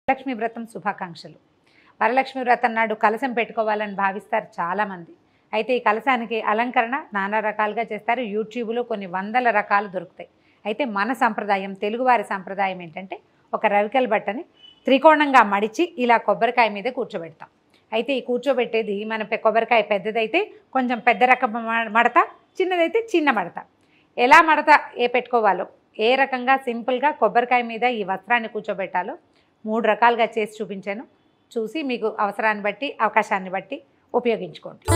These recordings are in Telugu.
వరలక్ష్మి వ్రతం శుభాకాంక్షలు వరలక్ష్మి వ్రతం నాడు కలశం పెట్టుకోవాలని భావిస్తారు చాలామంది అయితే ఈ కలశానికి అలంకరణ నానా రకాలుగా చేస్తారు యూట్యూబ్లో కొన్ని వందల రకాలు దొరుకుతాయి అయితే మన సంప్రదాయం తెలుగువారి సంప్రదాయం ఏంటంటే ఒక రవికల బట్టని త్రికోణంగా మడిచి ఇలా కొబ్బరికాయ మీద కూర్చోబెడతాం అయితే ఈ కూర్చోబెట్టేది మన పె- కొబ్బరికాయ పెద్దదైతే కొంచెం పెద్ద రకం మ- మడత చిన్నదైతే చిన్న మడత ఎలా మడత ఏ పెట్టుకోవాలో ఏ రకంగా సింపుల్గా కొబ్బరికాయ మీద ఈ వస్త్రాన్ని కూర్చోబెట్టాలో మూడు రకాలుగా చేసి చూపించాను చూసి మీకు అవసరాన్ని బట్టి అవకాశాన్ని బట్టి ఉపయోగించుకోండి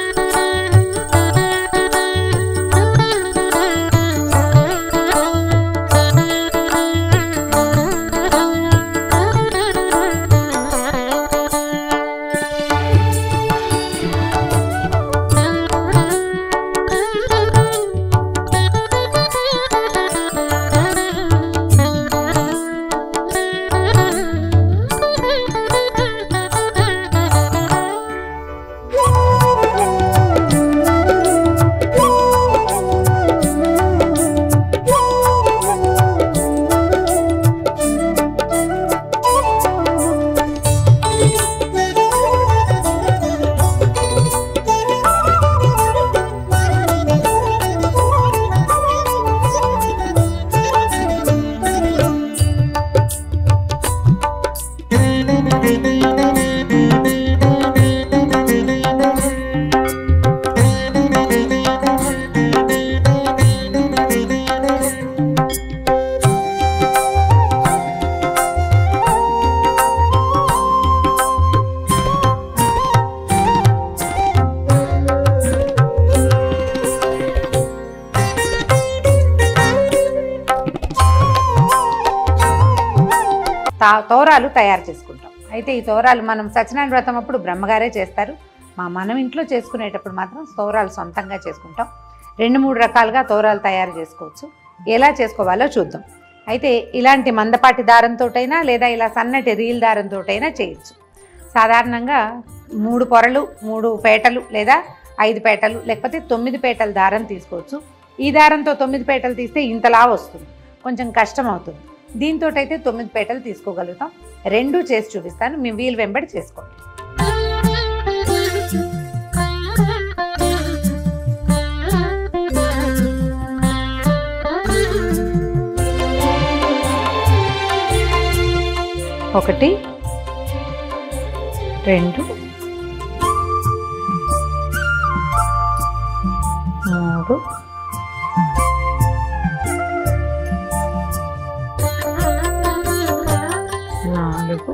తా తోరాలు తయారు చేసుకుంటాం అయితే ఈ తోరాలు మనం సత్యనారాయణ వ్రతం అప్పుడు బ్రహ్మగారే చేస్తారు మా మనం ఇంట్లో చేసుకునేటప్పుడు మాత్రం తోరాలు సొంతంగా చేసుకుంటాం రెండు మూడు రకాలుగా తోరాలు తయారు చేసుకోవచ్చు ఎలా చేసుకోవాలో చూద్దాం అయితే ఇలాంటి మందపాటి దారంతోటైనా లేదా ఇలా సన్నటి రీల్ దారంతోటైనా చేయొచ్చు సాధారణంగా మూడు పొరలు మూడు పేటలు లేదా ఐదు పేటలు లేకపోతే తొమ్మిది పేటల దారం తీసుకోవచ్చు ఈ దారంతో తొమ్మిది పేటలు తీస్తే ఇంతలా వస్తుంది కొంచెం కష్టం అవుతుంది దీంతో అయితే తొమ్మిది పేటలు తీసుకోగలుగుతాం రెండు చేసి చూపిస్తాను మీ వీలు వెంబడి చేసుకోండి ఒకటి రెండు మూడు నాలుగు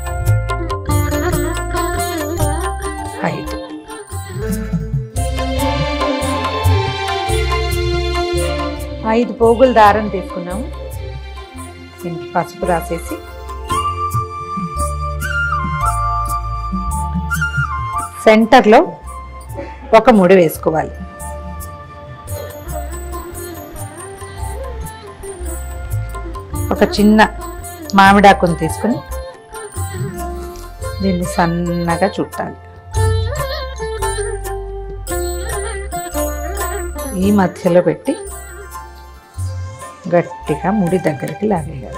ఐదు ఐదు పోగుల దారం తీసుకున్నాము దీనికి పసుపు రాసేసి సెంటర్లో ఒక ముడి వేసుకోవాలి ఒక చిన్న మామిడాకుని తీసుకుని దీన్ని సన్నగా చుట్టాలి ఈ మధ్యలో పెట్టి గట్టిగా ముడి దగ్గరికి లాగేయాలి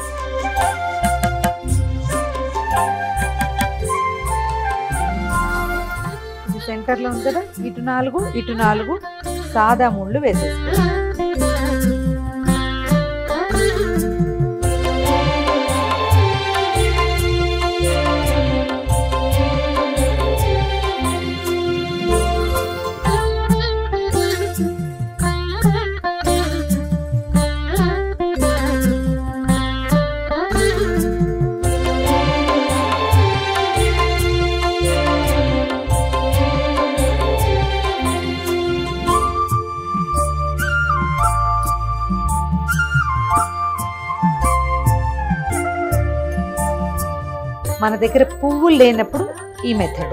ఇది సెంటర్లో ఉంది కదా ఇటు నాలుగు ఇటు నాలుగు సాదా ముళ్ళు వేసేసుకోవాలి మన దగ్గర పువ్వులు లేనప్పుడు ఈ మెథడ్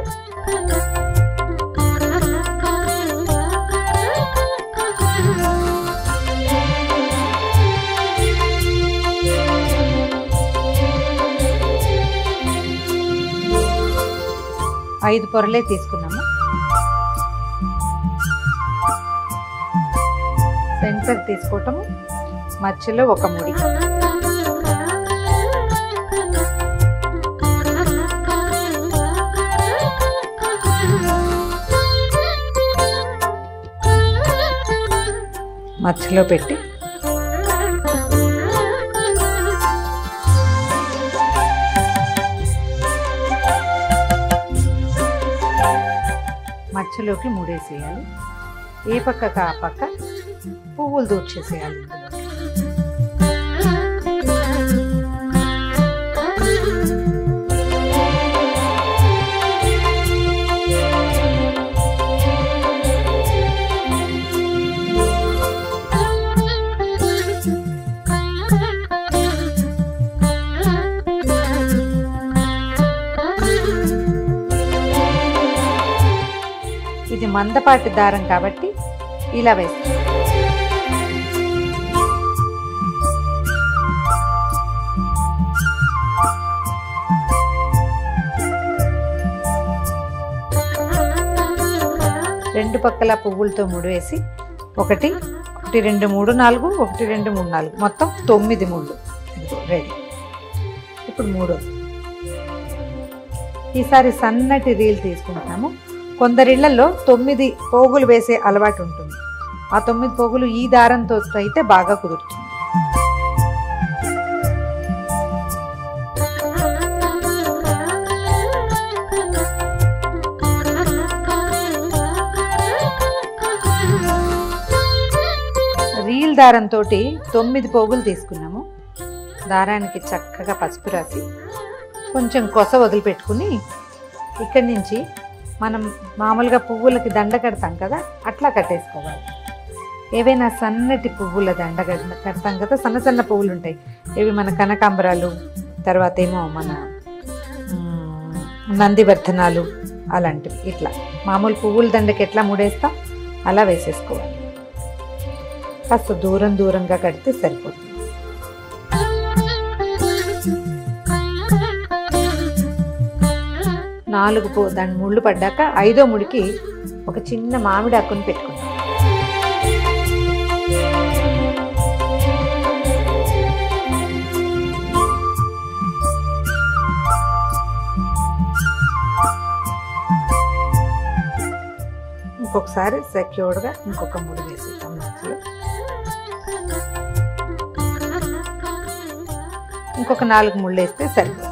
ఐదు పొరలే తీసుకున్నాము సెంటర్ తీసుకోవటము మధ్యలో ఒక ముడి మధ్యలో పెట్టి మధ్యలోకి మూడేసేయాలి ఏ పక్కకు ఆ పక్క పువ్వులు దూర్చేసేయాలి ఇందులో ఇది మందపాటి దారం కాబట్టి ఇలా వేస్తాం రెండు పక్కల పువ్వులతో ముడివేసి ఒకటి ఒకటి రెండు మూడు నాలుగు ఒకటి రెండు మూడు నాలుగు మొత్తం తొమ్మిది ముళ్ళు ఇదిగో రెడీ ఇప్పుడు మూడోది ఈసారి సన్నటి రీల్ తీసుకుంటాము కొందరిళ్లలో తొమ్మిది పోగులు వేసే అలవాటు ఉంటుంది ఆ తొమ్మిది పోగులు ఈ దారంతో అయితే బాగా కుదురుతుంది రీల్ దారంతో తొమ్మిది పోగులు తీసుకున్నాము దారానికి చక్కగా పసుపు రాసి కొంచెం కొస వదిలిపెట్టుకుని ఇక్కడి నుంచి మనం మామూలుగా పువ్వులకి దండ కడతాం కదా అట్లా కట్టేసుకోవాలి ఏవైనా సన్నటి పువ్వుల దండ కడ- కడతాం కదా సన్న సన్న పువ్వులు ఉంటాయి ఇవి మన కనకాంబరాలు తర్వాత ఏమో మన మ్, నందివర్ధనాలు అలాంటివి ఇట్లా మామూలు పువ్వుల దండకి ఎట్లా ముడేస్తాం అలా వేసేసుకోవాలి కాస్త దూరం దూరంగా కడితే సరిపోతుంది నాలుగు పో దాని ముళ్ళు పడ్డాక ఐదో ముడికి ఒక చిన్న మామిడి ఆకుని పెట్టుకుంటాం ఇంకొకసారి సెక్యూర్డ్గా ఇంకొక ముడి వేసేద్దాం మధ్యలో ఇంకొక నాలుగు ముళ్ళు వేస్తే సరిపోతుంది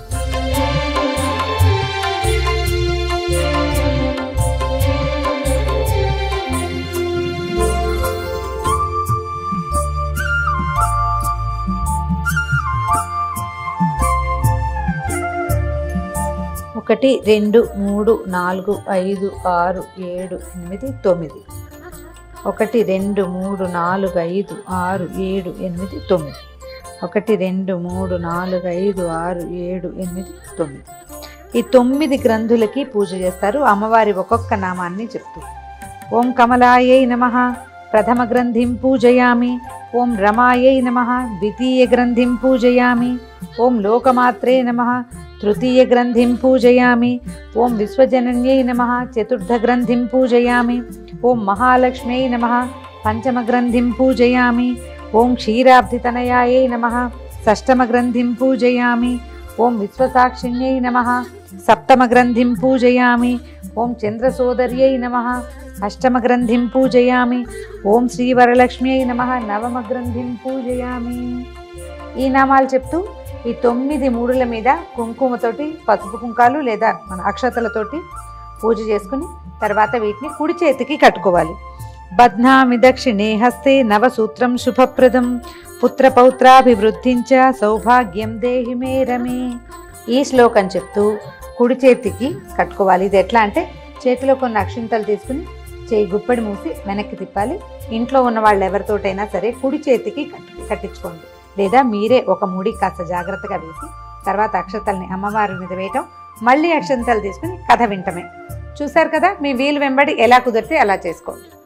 ఒకటి రెండు మూడు నాలుగు ఐదు ఆరు ఏడు ఎనిమిది తొమ్మిది ఒకటి రెండు మూడు నాలుగు ఐదు ఆరు ఏడు ఎనిమిది తొమ్మిది ఒకటి రెండు మూడు నాలుగు ఐదు ఆరు ఏడు ఎనిమిది తొమ్మిది ఈ తొమ్మిది గ్రంథులకి పూజ చేస్తారు అమ్మవారి ఒక్కొక్క నామాన్ని చెప్తూ ఓం కమలాయై నమ ప్రథమ గ్రంథిం పూజయామి ఓం రమాయై నమ ద్వితీయ గ్రంథిం పూజయామి ఓం లోకమాత్రే నమ తృతీయ గ్రంథిం పూజయామి ఓం విశ్వజనన్యై నమ చతుర్థ గ్రంథిం పూజయామి ఓం మహాలక్ష్మ్యై నమ పంచమ గ్రంథిం పూజయామి ఓం క్షీరాబ్ధితనయాయై నమ షష్టమ గ్రంథిం పూజయామి ఓం విశ్వసాక్షిణ్యై నమ సప్తమ గ్రంథిం పూజయామి ఓం చంద్రసోదర్యై నమ అష్టమ గ్రంథిం పూజయామి ఓం శ్రీవరలక్ష్మ్యై నమ నవమ గ్రంథిం పూజయామి ఈ నామాలు చెప్తూ ఈ తొమ్మిది మూడుల మీద కుంకుమతోటి పసుపు కుంకాలు లేదా మన అక్షతలతోటి పూజ చేసుకుని తర్వాత వీటిని కుడి చేతికి కట్టుకోవాలి బధ్నామి దక్షిణే హస్తే నవసూత్రం శుభప్రదం పుత్రపౌత్రాభివృద్ధించ సౌభాగ్యం దేహి మే రమే ఈ శ్లోకం చెప్తూ కుడి చేతికి కట్టుకోవాలి ఇది ఎట్లా అంటే చేతిలో కొన్ని అక్షింతలు తీసుకుని చేయి గుప్పెడి మూసి వెనక్కి తిప్పాలి ఇంట్లో ఉన్న వాళ్ళు ఎవరితోటైనా సరే కుడి చేతికి కట్టు కట్టించుకోండి లేదా మీరే ఒక ముడి కాస్త జాగ్రత్తగా వేసి తర్వాత అక్షతల్ని అమ్మవారి మీద వేయటం మళ్ళీ అక్షంతలు తీసుకుని కథ వింటమే చూశారు కదా మీ వీలు వెంబడి ఎలా కుదిరితే అలా చేసుకోండి